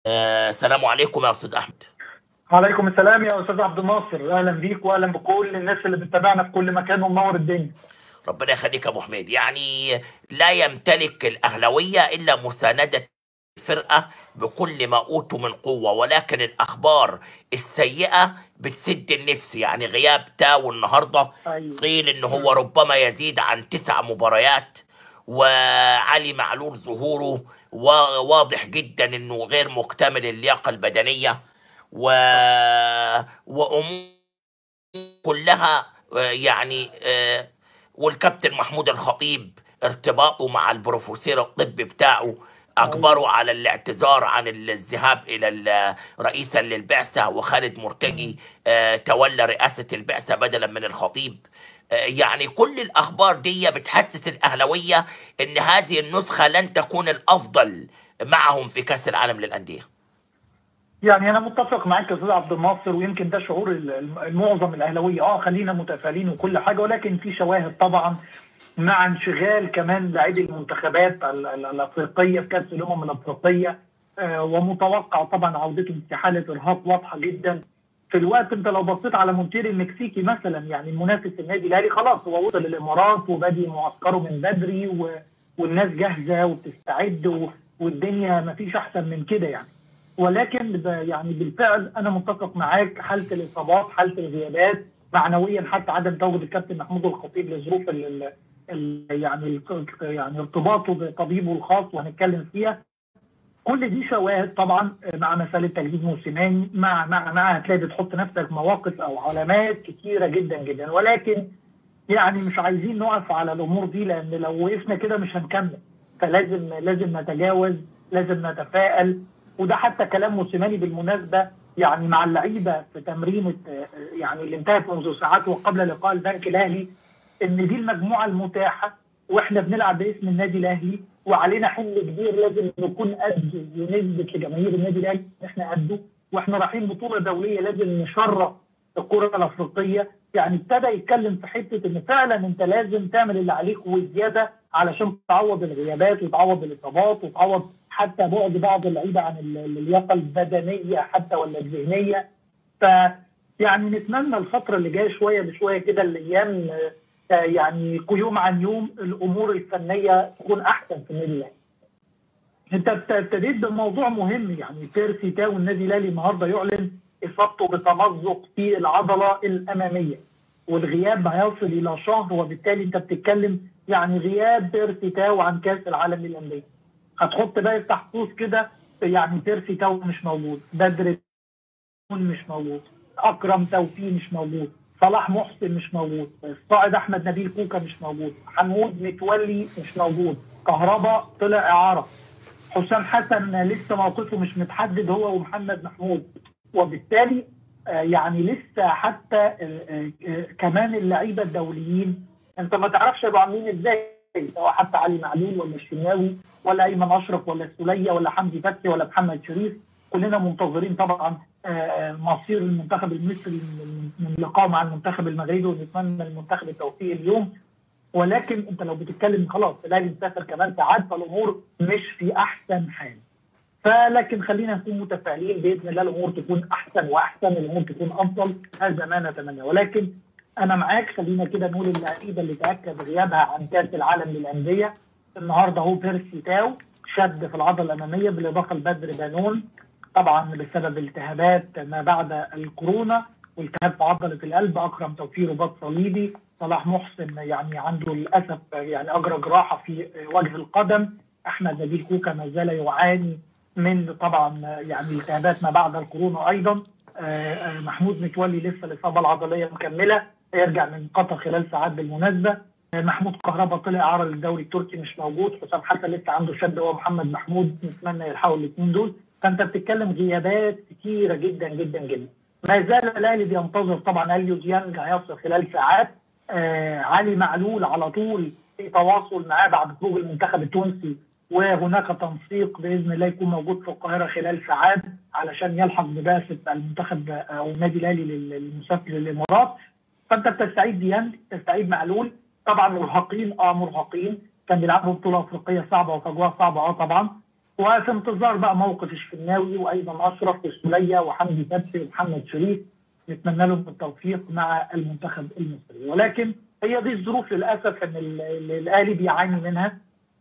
آه، السلام عليكم يا استاذ احمد عليكم السلام يا استاذ عبد الناصر اهلا بيك واهلا بكل الناس اللي بتتابعنا في كل مكان ومنور الدنيا ربنا يخليك يا ابو حميد يعني لا يمتلك الاهلاويه الا مسانده الفرقه بكل ما اوتوا من قوه ولكن الاخبار السيئه بتسد النفس يعني غياب تاو النهارده أيوة. قيل ان هو ربما يزيد عن تسع مباريات وعلي معلول ظهوره وا- واضح جدا انه غير مكتمل اللياقه البدنيه و وامور كلها آه، يعني آه، والكابتن محمود الخطيب ارتباطه مع البروفيسور الطبي بتاعه اجبره على الاعتذار عن الذهاب الى ال- رئيسا للبعثه وخالد مرتجي آه، تولى رئاسه البعثه بدلا من الخطيب آه، يعني كل الاخبار دي بتحسس الاهلاويه ان هذه النسخه لن تكون الافضل معهم في كاس العالم للانديه يعني انا متفق معاك يا استاذ عبد الناصر ويمكن ده شعور ال- المعظم الاهلاويه اه خلينا متفائلين وكل حاجه ولكن في شواهد طبعا مع انشغال كمان لاعبي المنتخبات ال- ال- الافريقيه في كاس الامم الافريقيه آه ومتوقع طبعا عودتهم في حاله ارهاق واضحه جدا في الوقت انت لو بصيت على مونتير المكسيكي مثلا يعني المنافس النادي الاهلي خلاص هو وصل الامارات وبادي معسكره من بدري و... والناس جاهزه وبتستعد و... والدنيا ما فيش احسن من كده يعني ولكن ب... يعني بالفعل انا متفق معاك حاله الاصابات حاله الغيابات معنويا حتى عدم تواجد الكابتن محمود الخطيب لظروف ال... ال... ال... يعني ال... يعني ارتباطه بطبيبه الخاص وهنتكلم فيها كل دي شواهد طبعا مع مساله تجديد موسيماني مع مع مع هتلاقي بتحط نفسك مواقف او علامات كتيره جدا جدا ولكن يعني مش عايزين نقف على الامور دي لان لو وقفنا كده مش هنكمل فلازم لازم نتجاوز لازم نتفائل وده حتى كلام موسيماني بالمناسبه يعني مع اللعيبه في تمرين يعني اللي انتهت منذ ساعات وقبل لقاء البنك الاهلي ان دي المجموعه المتاحه واحنا بنلعب باسم النادي الاهلي وعلينا حمل كبير لازم نكون قد ونثبت لجماهير النادي الاهلي ان احنا قده واحنا رايحين بطوله دوليه لازم نشرف الكره الافريقيه يعني ابتدى يتكلم في حته ان فعلا انت لازم تعمل اللي عليك وزياده علشان تعوض الغيابات وتعوض الاصابات وتعوض حتى بعد بعض اللعيبه عن ال- اللياقه البدنيه حتى ولا الذهنيه ف يعني نتمنى الفتره اللي جايه شويه بشويه كده الايام آه، يعني يوم عن يوم الامور الفنيه تكون احسن في النادي الاهلي. انت ابت- ابتديت بموضوع مهم يعني بيرسي تاو النادي الاهلي النهارده يعلن اصابته بتمزق في العضله الاماميه والغياب هيصل الى شهر وبالتالي انت بتتكلم يعني غياب بيرسي تاو عن كاس العالم للانديه. هتحط بقى افتح قوس كده يعني بيرسي تاو مش موجود، بدر مش موجود، اكرم توفيق مش موجود، صلاح محسن مش موجود، الصاعد احمد نبيل كوكا مش موجود، حمود متولي مش موجود، كهربا طلع اعاره، حسام حسن لسه موقفه مش متحدد هو ومحمد محمود وبالتالي آه، يعني لسه حتى آه، آه، آه، كمان اللعيبه الدوليين انت ما تعرفش يبقوا عاملين ازاي سواء حتى علي معلول ولا الشناوي ولا ايمن اشرف ولا السوليه ولا حمدي فتحي ولا محمد شريف كلنا منتظرين طبعا آه، آه، مصير المنتخب المصري من من لقائه مع المنتخب المغربي ونتمنى المنتخب التوفيق اليوم ولكن انت لو بتتكلم خلاص الاهلي مسافر كمان ساعات فالامور مش في احسن حال فلكن خلينا نكون متفائلين باذن الله الامور تكون احسن واحسن الامور تكون افضل هذا ما نتمنى ولكن انا معاك خلينا كده نقول اللعيبه اللي تاكد غيابها عن كاس العالم للانديه النهارده هو بيرسي تاو شد في العضله الاماميه بالاضافه لبدر بانون طبعا بسبب التهابات ما بعد الكورونا والتهاب في عضله القلب اكرم توفيق رباط صليبي صلاح محسن يعني عنده للاسف يعني اجرى جراحه في وجه القدم احمد نبيل كوكا ما زال يعاني من طبعا يعني التهابات ما بعد الكورونا ايضا آه، آه، محمود متولي لسه الاصابه العضليه مكمله يرجع من قطر خلال ساعات بالمناسبه آه، محمود كهربا طلع اعاره للدوري التركي مش موجود حسام حسن لسه عنده شد هو محمد محمود نتمنى يلحقوا الاثنين دول فانت بتتكلم غيابات كتيره جدا جدا جدا ما زال الاهلي بينتظر طبعا اليو ديانج هيصل خلال ساعات آه علي معلول على طول في تواصل معاه بعد خروج المنتخب التونسي وهناك تنسيق باذن الله يكون موجود في القاهره خلال ساعات علشان يلحق ببعثه المنتخب او النادي الاهلي للمسافر للامارات فانت بتستعيد ديانج تستعيد معلول طبعا مرهقين اه مرهقين كان بيلعبوا بطوله افريقيه صعبه وفجوه صعبه اه طبعا وفي انتظار بقى موقف الشناوي وايضا اشرف والسوليه وحمدي فتحي ومحمد شريف نتمنى لهم التوفيق مع المنتخب المصري ولكن هي دي الظروف للاسف ان ال- ال- الاهلي بيعاني منها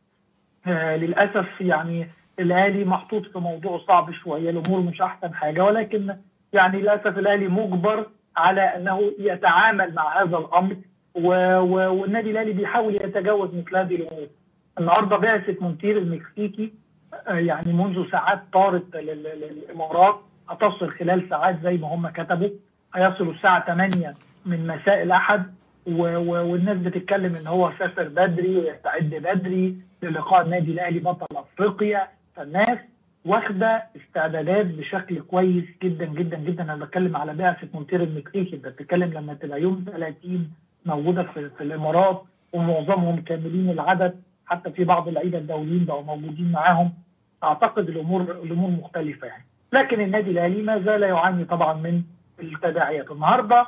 آه، للاسف يعني الاهلي محطوط في موضوع صعب شويه الامور مش احسن حاجه ولكن يعني للاسف الاهلي مجبر على انه يتعامل مع هذا الامر و- و- والنادي الاهلي بيحاول يتجاوز مثل هذه الامور النهارده بعثه مونتير المكسيكي آه، يعني منذ ساعات طارت لل- لل- للامارات هتصل خلال ساعات زي ما هم كتبوا هيصل الساعه 8 من مساء الاحد و- و- والناس بتتكلم ان هو سافر بدري ويستعد بدري للقاء النادي الاهلي بطل افريقيا فالناس واخده استعدادات بشكل كويس جدا جدا جدا انا بتكلم على بعثه مونتير المكسيكي انت بتتكلم لما تبقى يوم 30 موجوده في, في الامارات ومعظمهم كاملين العدد حتى في بعض اللعيبه الدوليين بقوا موجودين معاهم اعتقد الامور الامور مختلفه يعني لكن النادي الاهلي ما زال يعاني طبعا من التداعيات النهارده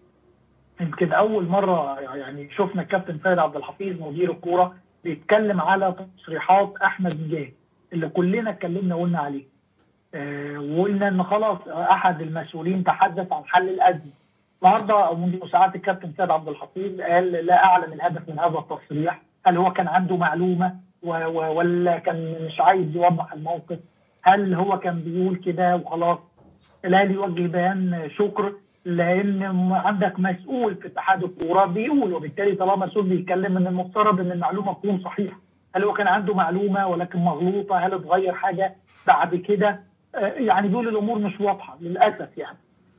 يمكن اول مره يعني شفنا الكابتن سيد عبد الحفيظ مدير الكوره بيتكلم على تصريحات احمد مجاهد اللي كلنا اتكلمنا وقلنا عليه آه، وقلنا ان خلاص احد المسؤولين تحدث عن حل الازمه النهارده او منذ ساعات الكابتن سيد عبد الحفيظ قال لا اعلم الهدف من هذا التصريح هل هو كان عنده معلومه و- و- ولا كان مش عايز يوضح الموقف هل هو كان بيقول كده وخلاص الاهلي يوجه بيان شكر لان عندك مسؤول في اتحاد الكوره بيقول وبالتالي طالما مسؤول بيتكلم من المفترض ان المعلومه تكون صحيحه هل هو كان عنده معلومه ولكن مغلوطه هل اتغير حاجه بعد كده آه، يعني بيقول الامور مش واضحه للاسف يعني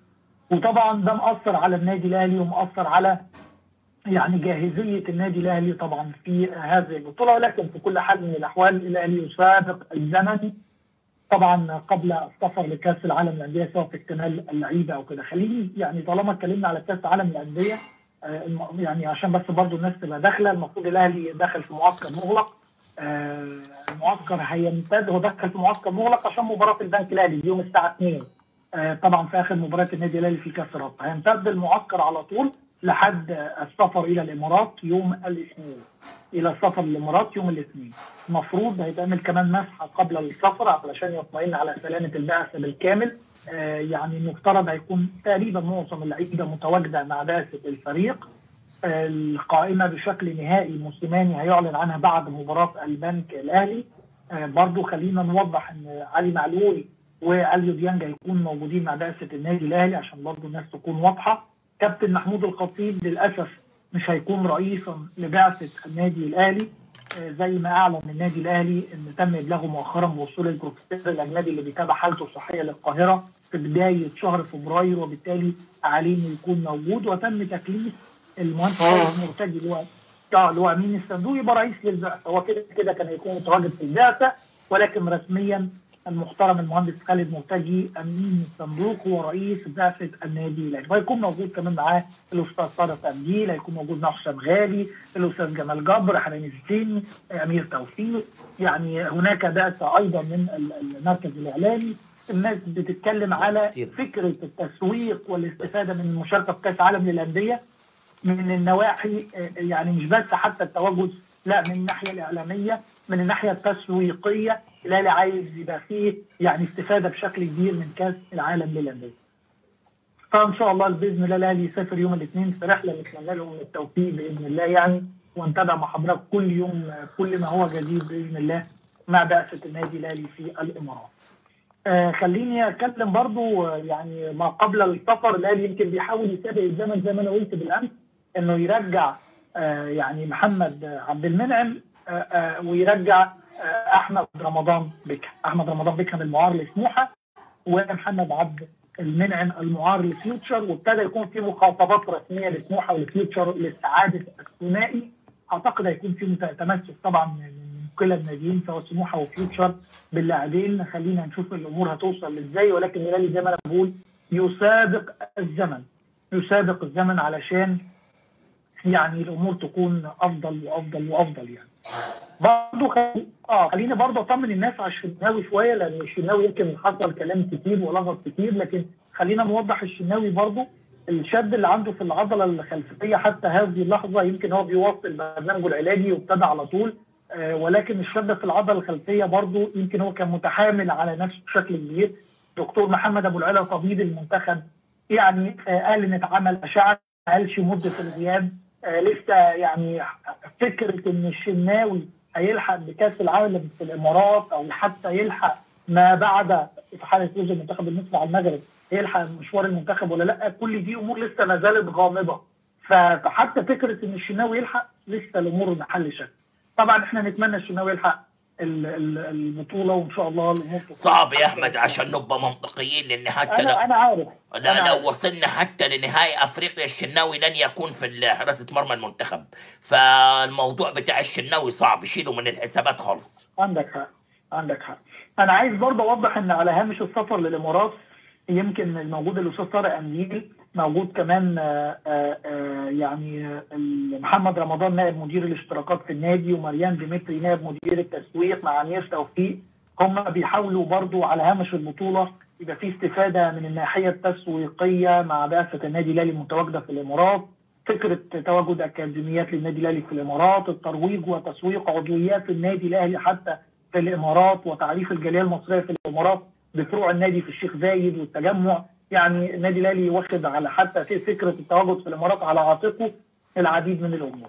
وطبعا ده مأثر على النادي الاهلي ومأثر على يعني جاهزيه النادي الاهلي طبعا في هذه البطوله ولكن في كل حال من الاحوال الاهلي يسابق الزمن طبعا قبل السفر لكاس العالم للانديه سواء في اكتمال اللعيبه او كده خليني يعني طالما اتكلمنا على كاس العالم للانديه آه، الم- يعني عشان بس برضو الناس تبقى داخله المفروض الاهلي داخل في معسكر مغلق آه، المعسكر هيمتد هو دخل في معسكر مغلق عشان مباراه البنك الاهلي اليوم الساعه 2 آه، طبعا في اخر مباراه النادي الاهلي في كاس الرابطه هيمتد المعسكر على طول لحد آه، السفر الى الامارات يوم الاثنين الى السفر للامارات يوم الاثنين المفروض هيتعمل كمان مسحه قبل السفر علشان يطمئن على سلامه البعثه بالكامل آه، يعني المفترض هيكون تقريبا معظم اللعيبه متواجده مع بعثه الفريق آه، القائمه بشكل نهائي موسيماني هيعلن عنها بعد مباراه البنك الاهلي آه، برضو خلينا نوضح ان علي معلول واليو ديانج هيكون موجودين مع بعثه النادي الاهلي عشان برضو الناس تكون واضحه كابتن محمود الخطيب للاسف مش هيكون رئيسا لبعثه النادي الاهلي آه، زي ما اعلن النادي الاهلي ان تم ابلاغه مؤخرا بوصول البروفيسور الاجنبي اللي بيتابع حالته الصحيه للقاهره في بدايه شهر فبراير وبالتالي عليه انه يكون موجود وتم تكليف المهندس خالد مرتجي اللي هو اه اللي هو امين الصندوق يبقى رئيس للبعثه هو كده كده كان هيكون متواجد في البعثه ولكن رسميا المحترم المهندس خالد مرتجي امين الصندوق هو رئيس بعثه النادي الاهلي وهيكون موجود كمان معاه الاستاذ طارق قنديل هيكون موجود معاه حسام غالي الاستاذ جمال جبر حنان الزيني امير توفيق يعني هناك بعثه ايضا من ال- المركز الاعلامي الناس بتتكلم على كتير. فكره التسويق والاستفاده من المشاركه في كاس العالم للانديه من النواحي آه، يعني مش بس حتى التواجد لا من الناحيه الاعلاميه من الناحيه التسويقيه الاهلي عايز يبقى فيه يعني استفاده بشكل كبير من كاس العالم للانديه. فان شاء الله باذن الله الاهلي يسافر يوم الاثنين في رحله نتمنى لهم التوفيق باذن الله يعني ونتابع مع حضرتك كل يوم آه، كل ما هو جديد باذن الله مع بعثه النادي الاهلي في الامارات. آه خليني اتكلم برضو آه، يعني ما قبل السفر الاهلي يمكن بيحاول يسابق الزمن زي ما انا قلت بالامس انه يرجع آه يعني محمد آه، عبد المنعم آه آه ويرجع آه احمد رمضان بكها احمد رمضان بكها من المعار لسموحه ومحمد عبد المنعم المعار لفيوتشر وابتدى يكون في مخاطبات رسميه لسموحه ولفيوتشر لاستعاده الثنائي اعتقد هيكون في مت- تمسك طبعا من كلا الناديين سواء سموحه وفيوتشر باللاعبين خلينا نشوف الامور هتوصل ازاي ولكن الاهلي زي ما انا بقول يسابق الزمن يسابق الزمن علشان يعني الامور تكون افضل وافضل وافضل يعني برضه خلي... اه خليني برضه اطمن الناس على الشناوي شويه لان الشناوي يمكن حصل كلام كتير ولغط كتير لكن خلينا نوضح الشناوي برضه الشد اللي عنده في العضله الخلفيه حتى هذه اللحظه يمكن هو بيواصل برنامجه العلاجي وابتدى على طول آه، ولكن الشد في العضله الخلفيه برضو يمكن هو كان متحامل على نفسه بشكل كبير دكتور محمد ابو العلا طبيب المنتخب يعني آه، قال ان اتعمل اشعه ما قالش مده الغياب آه، لسه يعني فكره ان الشناوي هيلحق بكاس العالم في الامارات او حتى يلحق ما بعد في حاله فوز المنتخب المصري على المغرب يلحق مشوار المنتخب ولا لا كل دي امور لسه ما زالت غامضه ف- فحتى فكره ان الشناوي يلحق لسه الامور محل شك طبعا احنا نتمنى الشناوي يلحق ال- ال- البطوله وان شاء الله الامور تكون صعب يا أحسن. احمد عشان نبقى منطقيين لان حتى انا لو انا عارف أنا لا عارف. لو وصلنا حتى لنهائي افريقيا الشناوي لن يكون في حراسه مرمى المنتخب فالموضوع بتاع الشناوي صعب شيله من الحسابات خالص عندك حق عندك حق انا عايز برضه اوضح ان على هامش السفر للامارات يمكن الموجود الاستاذ طارق انديل موجود كمان آه، آه، آه، يعني آه، محمد رمضان نائب مدير الاشتراكات في النادي ومريان ديمتري نائب مدير التسويق مع انيس توفيق هم بيحاولوا برضو على هامش البطوله يبقى في استفاده من الناحيه التسويقيه مع بعثه النادي الاهلي المتواجده في الامارات فكره تواجد اكاديميات للنادي الاهلي في الامارات الترويج وتسويق عضويات النادي الاهلي حتى في الامارات وتعريف الجاليه المصريه في الامارات بفروع النادي في الشيخ زايد والتجمع يعني النادي الاهلي واخد على حتى في فكره التواجد في الامارات على عاتقه العديد من الامور.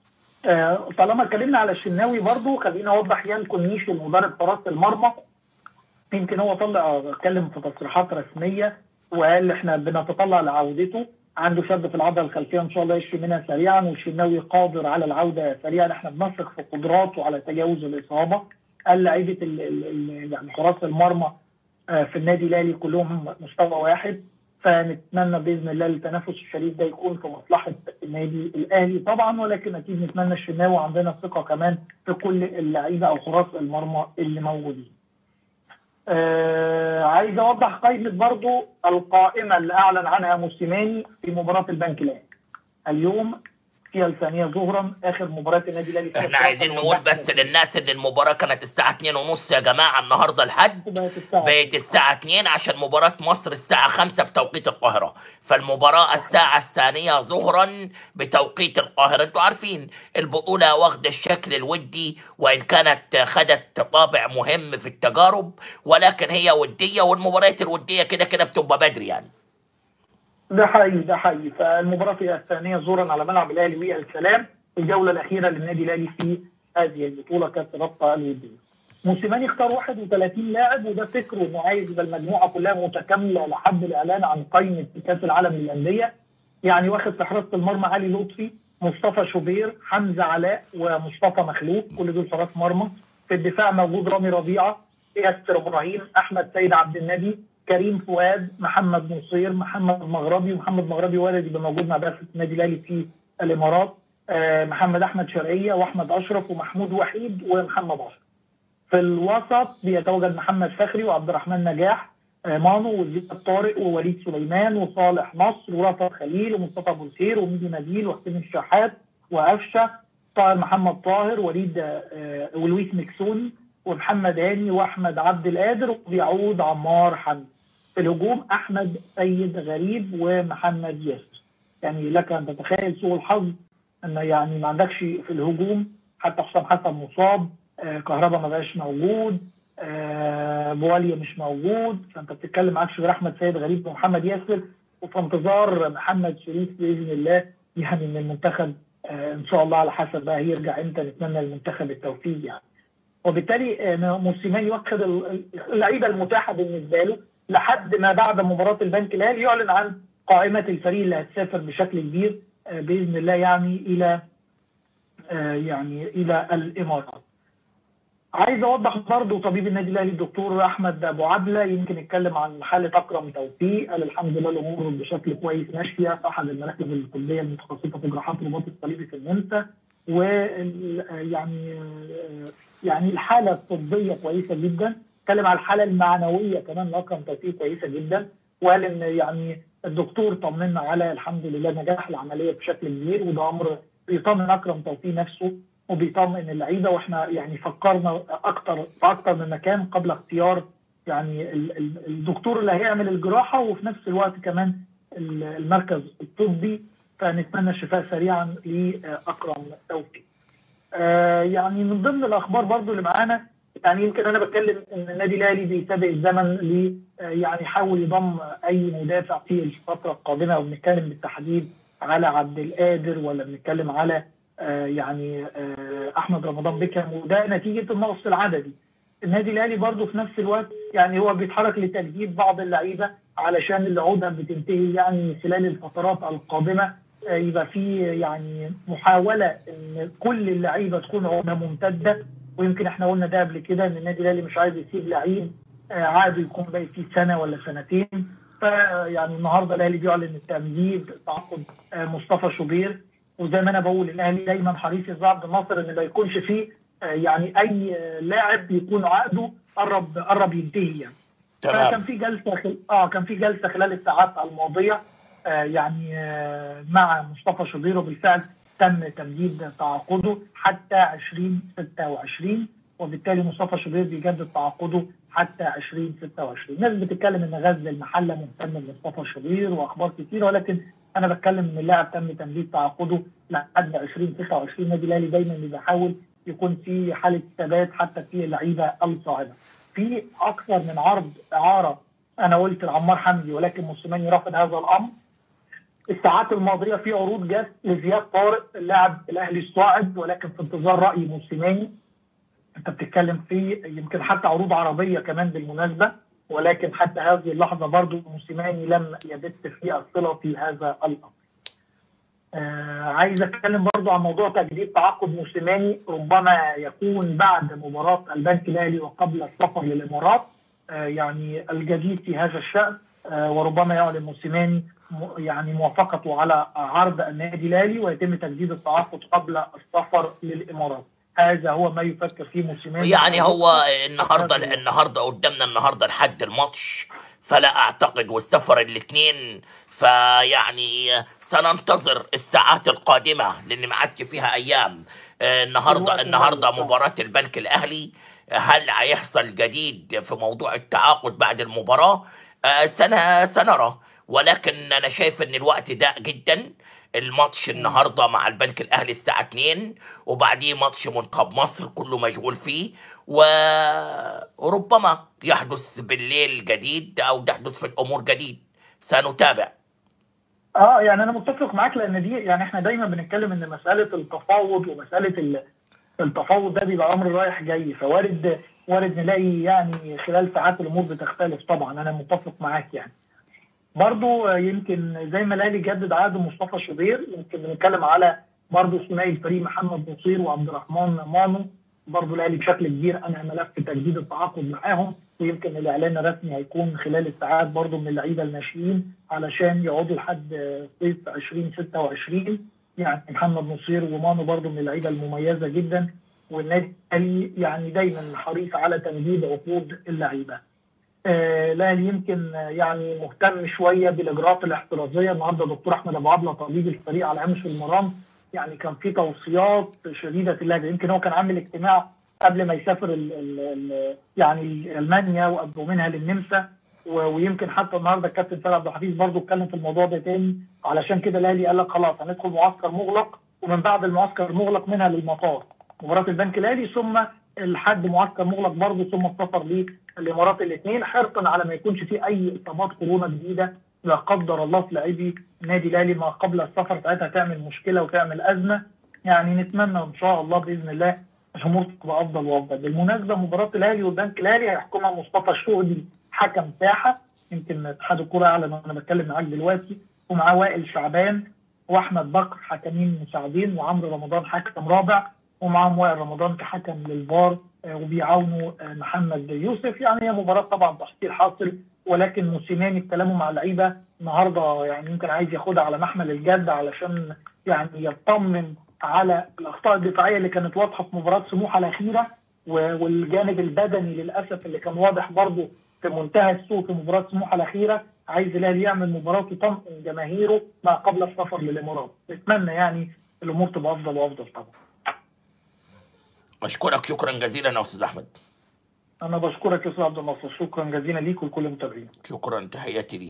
آه، طالما اتكلمنا على الشناوي برضو خليني اوضح يان كونيش المدرب حراس المرمى يمكن هو طلع اتكلم في تصريحات رسميه وقال احنا بنتطلع لعودته عنده شد في العضله الخلفيه ان شاء الله يشفي منها سريعا والشناوي قادر على العوده سريعا احنا بنثق في قدراته على تجاوز الاصابه قال لعيبه ال- ال- ال- يعني حراس المرمى آه، في النادي الاهلي كلهم مستوى واحد فنتمنى باذن الله التنافس الشريف ده يكون في مصلحه النادي الاهلي طبعا ولكن اكيد نتمنى الشناوي وعندنا ثقه كمان في كل اللعيبه او حراس المرمى اللي موجودين. آه عايز اوضح قائمه برضو القائمه اللي اعلن عنها موسيماني في مباراه البنك الاهلي. اليوم فيها الثانيه ظهرا اخر مباراه النادي الاهلي فيها احنا عايزين نقول بس للناس ان المباراه كانت الساعه 2 ونص يا جماعه النهارده الحد بقت الساعه بقت الساعة 2 عشان مباراة مصر الساعة 5 بتوقيت القاهرة فالمباراة الساعة الثانية ظهرا بتوقيت القاهرة انتوا عارفين البطولة واخدة الشكل الودي وإن كانت خدت طابع مهم في التجارب ولكن هي ودية والمباريات الودية كده كده بتبقى بدري يعني ده حقيقي ده حقيقي فالمباراه فيها الثانيه زورا على ملعب الاهلي والسلام الجوله الاخيره للنادي الاهلي في هذه البطوله كاس رابطه الوديه. موسيماني اختار 31 لاعب وده فكره انه عايز يبقى المجموعه كلها متكامله لحد الاعلان عن قائمه كاس العالم للانديه يعني واخد في حراسه المرمى علي لطفي مصطفى شوبير حمزه علاء ومصطفى مخلوق كل دول حراس مرمى في الدفاع موجود رامي ربيعه ياسر ابراهيم احمد سيد عبد النبي كريم فؤاد محمد نصير محمد مغربي ومحمد مغربي وارد يبقى موجود مع بعثه النادي الاهلي في الامارات آه، محمد احمد شرقيه واحمد اشرف ومحمود وحيد ومحمد اشرف في الوسط بيتواجد محمد فخري وعبد الرحمن نجاح آه، مانو وزياد طارق ووليد سليمان وصالح نصر ورفعت خليل ومصطفى ابو الخير وميدو نبيل وحسين الشحات وقفشه طاهر محمد طاهر وليد آه، ولويس مكسوني ومحمد هاني واحمد عبد القادر وبيعود عمار حمدي في الهجوم احمد سيد غريب ومحمد ياسر يعني لك ان تتخيل سوء الحظ ان يعني ما عندكش في الهجوم حتى حسام حسن مصاب آه كهربا ما بقاش موجود آه بواليا مش موجود فانت بتتكلم معكش غير احمد سيد غريب ومحمد ياسر وفي انتظار محمد شريف باذن الله يعني من المنتخب آه ان شاء الله على حسب بقى هيرجع امتى نتمنى المنتخب التوفيق يعني وبالتالي آه، موسيماني واخد ال- اللعيبه المتاحه بالنسبه له لحد ما بعد مباراه البنك الاهلي يعلن عن قائمه الفريق اللي هتسافر بشكل كبير آه، باذن الله يعني الى آه، يعني الى الامارات. عايز اوضح برضه طبيب النادي الاهلي الدكتور احمد ابو عبله يمكن اتكلم عن حاله اكرم توفيق قال الحمد لله الامور بشكل كويس ماشيه في احد المراكز الطبيه المتخصصه في جراحات الرباط الصليبي في النمسا و يعني يعني الحاله الطبيه كويسه جدا اتكلم على الحاله المعنويه كمان لاكرم توفيق كويسه جدا وقال ان يعني الدكتور طمنا على الحمد لله نجاح العمليه بشكل كبير وده امر بيطمن اكرم توفيق نفسه وبيطمئن اللعيبه واحنا يعني فكرنا اكتر في اكتر من مكان قبل اختيار يعني ال- ال- الدكتور اللي هيعمل الجراحه وفي نفس الوقت كمان ال- المركز الطبي فنتمنى الشفاء سريعا لاكرم توفيق. آه يعني من ضمن الاخبار برضو اللي معانا يعني يمكن انا بتكلم ان النادي الاهلي بيسابق الزمن ل آه، يعني يحاول يضم اي مدافع في الفتره القادمه او بنتكلم بالتحديد على عبد القادر ولا بنتكلم على آه، يعني آه، احمد رمضان بيكهام وده نتيجه النقص العددي. النادي الاهلي برضه في نفس الوقت يعني هو بيتحرك لتجديد بعض اللعيبه علشان اللي عقودها بتنتهي يعني خلال الفترات القادمه آه، يبقى في يعني محاوله ان كل اللعيبه تكون عقودها ممتده ويمكن احنا قلنا ده قبل كده ان النادي الاهلي مش عايز يسيب لعيب آه، عقده يكون باقي فيه سنه ولا سنتين فيعني النهارده الاهلي بيعلن التمديد تعاقد آه، مصطفى شوبير وزي ما انا بقول الاهلي دايما حريص يا عبد الناصر ان ما يكونش فيه آه، يعني اي آه، لاعب يكون عقده قرب قرب ينتهي يعني فكان تمام في جلسه خل... اه كان في جلسه خلال الساعات الماضيه آه يعني آه مع مصطفى شوبير وبالفعل تم تمديد تعاقده حتى 2026 وبالتالي مصطفى شوبير بيجدد تعاقده حتى 2026 الناس بتتكلم ان غزل المحله مهتم بمصطفى شوبير واخبار كتيره ولكن انا بتكلم ان اللاعب تم تمديد تعاقده لحد 2026 النادي الاهلي دايما بيحاول يكون في حاله ثبات حتى في اللعيبه الصاعده في اكثر من عرض اعاره انا قلت لعمار حمدي ولكن موسيماني رفض هذا الامر الساعات الماضيه في عروض جت لزياد طارق اللاعب الاهلي الصاعد ولكن في انتظار راي موسيماني انت بتتكلم في يمكن حتى عروض عربيه كمان بالمناسبه ولكن حتى هذه اللحظه برضو موسيماني لم يبت في الصله في هذا الامر. آه عايز اتكلم برضو عن موضوع تجديد تعاقد موسيماني ربما يكون بعد مباراه البنك الاهلي وقبل السفر للامارات آه يعني الجديد في هذا الشان آه وربما يعلن موسيماني م- يعني موافقته على عرض النادي الاهلي ويتم تجديد التعاقد قبل السفر للامارات. هذا هو ما يفكر فيه موسيماني يعني هو النهارده النهارده قدامنا النهارده لحد الماتش فلا اعتقد والسفر الاثنين فيعني سننتظر الساعات القادمه لان ما عادش فيها ايام آه، النهارده الوقت النهارده الماضي. مباراه البنك الاهلي هل هيحصل جديد في موضوع التعاقد بعد المباراه آه، سنه سنرى ولكن انا شايف ان الوقت ضاق جدا الماتش النهارده مع البنك الاهلي الساعه 2 وبعديه ماتش منتخب مصر كله مشغول فيه و... وربما يحدث بالليل جديد او يحدث في الامور جديد سنتابع اه يعني انا متفق معاك لان دي يعني احنا دايما بنتكلم ان مساله التفاوض ومساله ال- التفاوض ده بيبقى امر رايح جاي فوارد وارد نلاقي يعني خلال ساعات الامور بتختلف طبعا انا متفق معاك يعني برضو آه، يمكن زي ما الاهلي جدد عقد مصطفى شوبير يمكن بنتكلم على برضو ثنائي الفريق محمد نصير وعبد الرحمن مانو برضو الاهلي بشكل كبير انهى ملف تجديد التعاقد معاهم ويمكن الاعلان الرسمي هيكون خلال الساعات برضو من اللعيبه الناشئين علشان يقعدوا لحد آه، صيف 2026 يعني محمد نصير ومانو برضو من اللعيبه المميزه جدا والنادي الاهلي يعني دايما حريص على تمديد عقود اللعيبه. آه، الاهلي يمكن آه، يعني مهتم شويه بالاجراءات الاحترازيه النهارده دكتور احمد ابو عبله طبيب الفريق على هامش المرام يعني كان في توصيات شديده اللهجه يمكن هو كان عامل اجتماع قبل ما يسافر ال ال ال يعني المانيا وقبل منها للنمسا و- ويمكن حتى النهارده الكابتن سيد عبد الحفيظ برضه اتكلم في الموضوع ده تاني علشان كده الاهلي قال لك خلاص هندخل معسكر مغلق ومن بعد المعسكر المغلق منها للمطار مباراه البنك الاهلي ثم لحد معسكر مغلق برضه ثم السفر للامارات الاثنين حرصا على ما يكونش في اي اصابات كورونا جديده لا قدر الله في لاعبي النادي الاهلي ما قبل السفر ساعتها تعمل مشكله وتعمل ازمه يعني نتمنى ان شاء الله باذن الله الامور تبقى افضل وافضل بالمناسبه مباراه الاهلي والبنك الاهلي هيحكمها مصطفى الشهدي حكم ساحه يمكن اتحاد الكره اعلن وانا بتكلم معاك دلوقتي ومعاه وائل شعبان واحمد بكر حكمين مساعدين وعمرو رمضان حكم رابع ومعاهم وائل رمضان كحكم للفار آه، وبيعاونوا آه، محمد يوسف يعني هي مباراه طبعا تحصيل حاصل ولكن موسيماني بكلامه مع اللعيبه النهارده يعني يمكن عايز ياخدها على محمل الجد علشان يعني يطمن على الاخطاء الدفاعيه اللي كانت واضحه في مباراه سموحه الاخيره و- والجانب البدني للاسف اللي كان واضح برضه في منتهى السوء في مباراه سموحه الاخيره عايز الاهلي يعمل مباراه تطمئن جماهيره ما قبل السفر للامارات نتمنى يعني الامور تبقى افضل وافضل طبعا اشكرك شكرا جزيلا يا استاذ احمد انا بشكرك يا استاذ عبد الناصر شكرا جزيلا ليك ولكل المتابعين شكرا تحياتي لي